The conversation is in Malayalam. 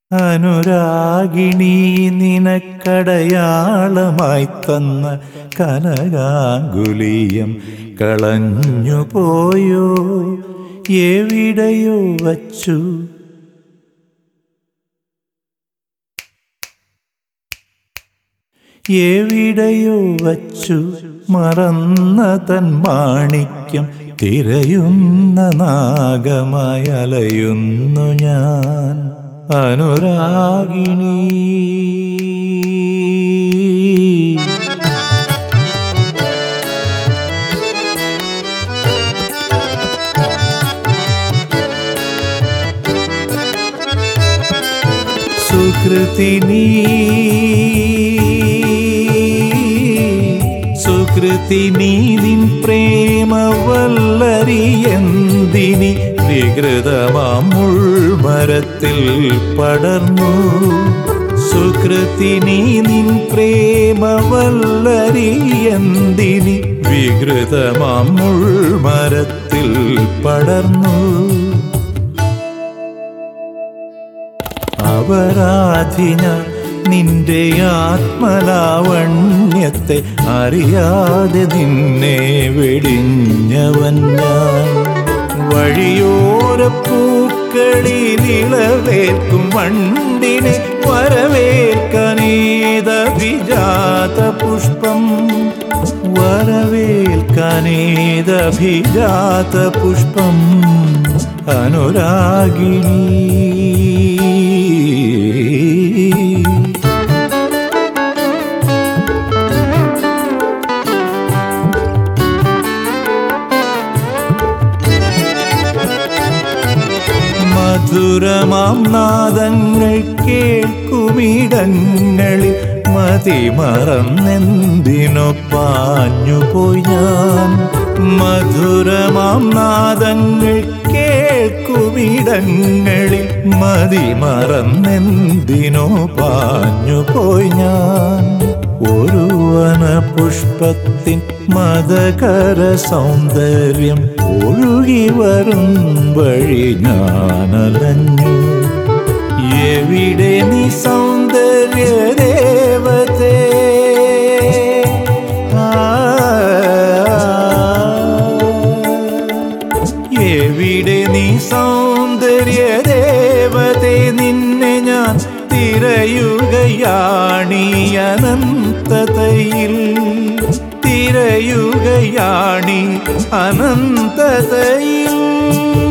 അനുരാഗിണി നിനക്കടയാളമായി തന്ന കനകാങ്കുലീയം കളഞ്ഞു പോയോ എവിടെയോ വച്ചു എവിടെയോ വച്ചു മറന്ന തൻ മാണിക്യം തിരയുന്ന നാഗമായി അലയുന്നു ഞാൻ അനുരാഗിണി സുകൃതിനി സുകൃതിനി നിൻ പ്രേമവല്ലരിയെന്തിനി വികൃതമാം മുൾമരത്തിൽ പടർന്നു സുകൃതിനി നിൻ പ്രേമവല്ലരിയെന്തിനി വികൃതമാം മുൾമരത്തിൽ പടർന്നു അപരാധിന നിന്റെ ആത്മലാവണ്യത്തെ അറിയാതെ നിന്നെ വെടിഞ്ഞവൻ ഞാൻ വഴിയോര പൂക്കളിൽ ഇളവേൽക്കും വണ്ടിനെ വരവേൽക്കാനേതഭിജാത പുഷ്പം വരവേൽക്കാനേതഭിജാത പുഷ്പം അനുരാഗിണി മധുരമാം നാദങ്ങൾ കേൾക്കുമിടങ്ങളിൽ മതിമറന്നെന്തിനു പാഞ്ഞുപോയി ഞാൻ മധുരമാം നാദങ്ങൾ കേൾക്കുമിടങ്ങളിൽ മതിമറന്നെന്തിനു പാഞ്ഞുപോയി ഞാൻ ഒരു വന പുഷ്പത്തിൻ മതകര സൗന്ദര്യം ഒഴുകി വരും വഴി ഞാനലഞ്ഞു എവിടെ നീ സൗന്ദര്യ ദേവതേ ആ, എവിടെ നീ സൗന്ദര്യ ദേവതേ നിന്നെ ഞാൻ തിരയുകയാണീ അനന്തതയിൽ തിരയുകയാണി അനന്തതയിൽ